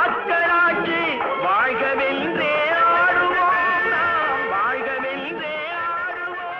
மக்களாட்சி வாழ்கவென்றே ஆடுவோம் நாம் வாழ்கவென்றே ஆடுவோம்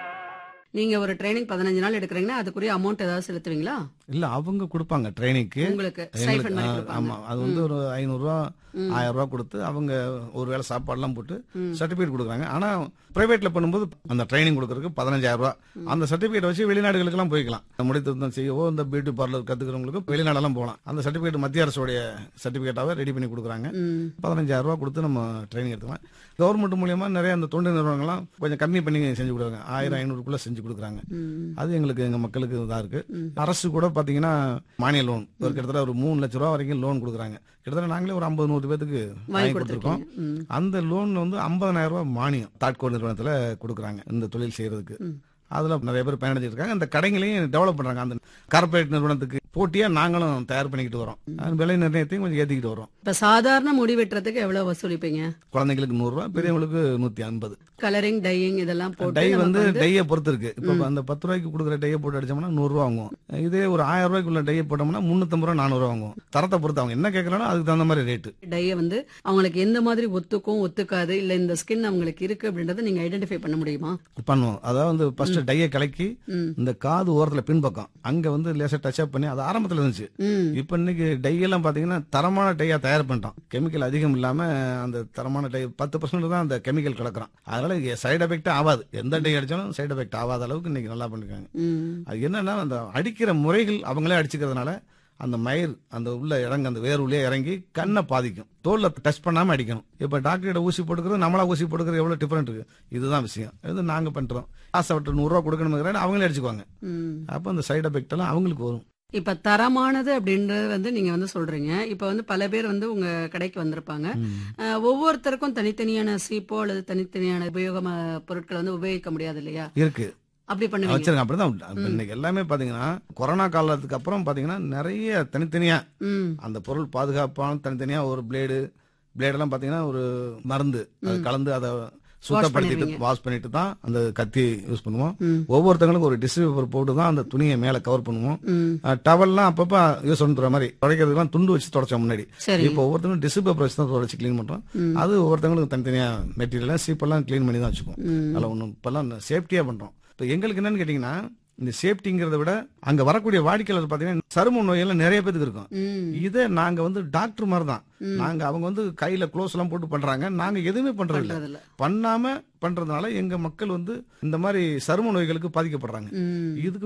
நீங்க ஒரு ட்ரைனிங் பதினஞ்சு நாள் எடுக்கிறீங்கன்னா அதுக்குரிய அமௌண்ட் ஏதாவது செலுத்துவீங்களா இல்ல அவங்க கொடுப்பாங்க ட்ரைனிங்க்கு உங்களுக்கு எங்களுக்கு ஸ்டைஃபன் மாதிரி ஆ, கொடுப்பாங்க ஆமா அது வந்து ஒரு ஐநூறு ரூபா ஆயிரம் ரூபா கொடுத்து அவங்க ஒரு வேளை சாப்பாடுலாம் போட்டு சர்டிபிகேட் கொடுக்குறாங்க ஆனா பிரைவேட்ல பண்ணும்போது அந்த ட்ரைனிங் கொடுக்கறதுக்கு பதினஞ்சாயிரம் ரூபா அந்த சர்டிபிகேட் வச்சு வெளிநாடுகளுக்கெல்லாம் போய்க்கலாம் முடித்திருத்தம் செய்யவோ இந்த பியூட்டி பார்லர் கத்துக்கிறவங்களுக்கு வெளிநாடெல்லாம் போகலாம் அந்த சர்டிபிகேட் மத்திய அரசுடைய சர்டிபிகேட்டாவே ரெடி பண்ணி கொடுக்குறாங்க ம். பதினஞ்சாயிரம் ரூபா கொடுத்து நம்ம ட்ரைனிங் எடுத்துக்கலாம் கவர்மெண்ட் மூலியமா நிறைய அந்த தொண்டு நிறுவனங்கள்லாம் கொஞ்சம் கம்மி பண்ணி செஞ்சு கொடுக்குறாங்க ஆயிரம் ஐநூறுக்குள்ள செஞ்சு கொடுக்குறாங்க ம். அது எங்களுக்கு எங்க மக்களுக்கு இதா இருக்கு அரசு கூட பாத்தீங்கன்னா மானிய லோன் ஒரு கிட்டத்தட்ட ஒரு மூணு லட்ச ரூபா வரைக்கும் லோன் கொடுக்குறாங்க கிட்டத்தட்ட நாங்களே ஒரு ஐம்பது நூறு பேத்துக்கு வாங்கி கொடுத்துருக்கோம் ம். அந்த லோன் வந்து ஐம்பதனாயிரம் ரூபாய் மானியம் தாட்கோ நிறுவனத்துல கொடுக்குறாங்க இந்த தொழில் செய்யறதுக்கு அதுல நிறைய பேர் பயனடைஞ்சிட்டு இருக்காங்க அந்த கடைகளையும் டெவலப் பண்றாங்க அந்த கார்பரேட் நிறுவனத்துக்கு போட்டியா நாங்களும் தயார் பண்ணிக்கிட்டு வரோம் அது விலை நிர்ணயத்தையும் கொஞ்சம் ஏத்திக்கிட்டு வரோம் இப்ப சாதாரண முடி வெட்டுறதுக்கு எவ்வளவு வசூலிப்பீங்க குழந்தைங்களுக்கு நூறு ரூபாய் பெரியவங்களுக்கு நூத்தி ஐம்பது கலரிங் டையிங் இதெல்லாம் போட்டு டை நமக்கு வந்து வந்து டையை பொறுத்து இருக்கு இப்ப அந்த பத்து ரூபாய்க்கு கொடுக்குற டையை போட்டு அடிச்சோம்னா நூறு ரூபா வாங்குவோம் இதே ஒரு ஆயிரம் ரூபாய்க்குள்ள டையை போட்டோம்னா முன்னூத்தம்பது ரூபா நானூறு ரூபா வாங்குவோம் தரத்தை பொறுத்து அவங்க என்ன கேட்கறானோ அதுக்கு தகுந்த மாதிரி ரேட்டு டைய வந்து அவங்களுக்கு எந்த மாதிரி ஒத்துக்கும் ஒத்துக்காது இல்ல இந்த ஸ்கின் அவங்களுக்கு இருக்கு அப்படின்றத நீங்க ஐடென்டிஃபை பண்ண முடியுமா பண்ணுவோம் அதாவது வந்து ஃபர்ஸ்ட் டையை கலக்கி ம். இந்த காது ஓரத்துல பின்பக்கம் அங்க வந்து லேசா டச் அப் பண்ணி அது ஆரம்பத்துல இருந்துச்சு ம் இப்ப இன்னைக்கு டை எல்லாம் பாத்தீங்கன்னா தரமான டையா தயார் பண்ணிட்டோம் கெமிக்கல் அதிகம் இல்லாம அந்த தரமான டை பத்து பர்சன்ட் தான் அந்த கெமிக்கல் கலக்குறோம் அதனால சைடு எஃபெக்ட் ஆகாது எந்த டை அடிச்சாலும் சைடு எஃபெக்ட் ஆகாத அளவுக்கு இன்னைக்கு நல்லா பண்ணிருக்காங்க ம் அது என்னன்னா அந்த அடிக்கிற முறைகள் அவங்களே அடிச்சுக்கிறதுனால அந்த மயிர் அந்த உள்ள இறங்க அந்த வேர்வுலயே இறங்கி கண்ணை பாதிக்கும் தோல்ல டச் பண்ணாம அடிக்கணும் இப்ப டாக்டர்கிட்ட ஊசி போட்டுக்கிறது நம்மளா ஊசி போட்டுக்கிறது எவ்வளவு டிஃபரெண்ட் இருக்கு இதுதான் விஷயம் இது நாங்க பண்றோம் ஆசைப்பட்டு நூறு ரூபா கொடுக்கணும் அவங்களே அடிச்சுக்குவாங்க ம் அப்ப அந்த சைடு எஃபெக்ட் எல்லாம் அவங்களுக்கு வரும் இப்ப தரமானது அப்படின்றது வந்து நீங்க வந்து சொல்றீங்க இப்ப வந்து பல பேர் வந்து உங்க கடைக்கு வந்திருப்பாங்க அஹ், ஒவ்வொருத்தருக்கும் தனித்தனியான சீப்போ அல்லது தனித்தனியான உபயோகம பொருட்களை வந்து உபயோகிக்க முடியாது இல்லையா இருக்கு அப்படி பண்ணுவீங்க வச்சிருங்க அப்படிதான் இப்ப இன்னைக்கு எல்லாமே பாத்தீங்கன்னா கொரோனா காலத்துக்கு அப்புறம் பாத்தீங்கன்னா நிறைய தனித்தனியா ம் அந்த பொருள் பாதுகாப்பான தனித்தனியா ஒரு பிளேடு பிளேடெல்லாம் பாத்தீங்கன்னா ஒரு மருந்து அது கலந்து அதை சுத்தப்படுத்திட்டு பண்ணிடுவீங்க. வாஷ் பண்ணிட்டு தான் அந்த கத்தி யூஸ் பண்ணுவோம் ம். ஒவ்வொருத்தங்களுக்கும் ஒரு டிஷ்யூ பேப்பர் போட்டு தான் அந்த துணியை மேல கவர் பண்ணுவோம் ம் டவல்லாம் அப்பப்ப யூஸ் பண்ணுற மாதிரி துடைக்கிறதுலாம் துண்டு வச்சு தொடச்சோம் முன்னாடி சரி இப்போ ஒவ்வொருத்தங்களும் டிஷ்யூ பேப்பர் வச்சு தான் தொடச்சு க்ளீன் பண்றோம் அது ஒவ்வொருத்தங்களுக்கும் தனித்தனியா மெட்டீரியல் சீப்பெல்லாம் க்ளீன் பண்ணி தான் வச்சுப்போம் ம். அதில் ஒன்றும் இப்பெல்லாம் சேஃப்டியா பண்றோம் இப்போ எங்களுக்கு என்னன்னு கேட்டீங்கன்னா இந்த சேஃப்டிங்கிறத விட அங்க வரக்கூடிய வாடிக்கையாளர் பாத்தீங்கன்னா சரும நோயெல்லாம் நிறைய பேத்துக்கு இருக்கும் ம் இதை நாங்க வந்து டாக்டர் மாதிரி தான் நாங்க அவங்க வந்து கையில க்ளோஸ் எல்லாம் போட்டு பண்றாங்க நாங்க எதுவுமே பண்றது இல்ல பண்றதில்ல பண்ணாம பண்றதுனால எங்க மக்கள் வந்து இந்த மாதிரி சரும நோய்களுக்கு பாதிக்கப்படுறாங்க ம் இதுக்கு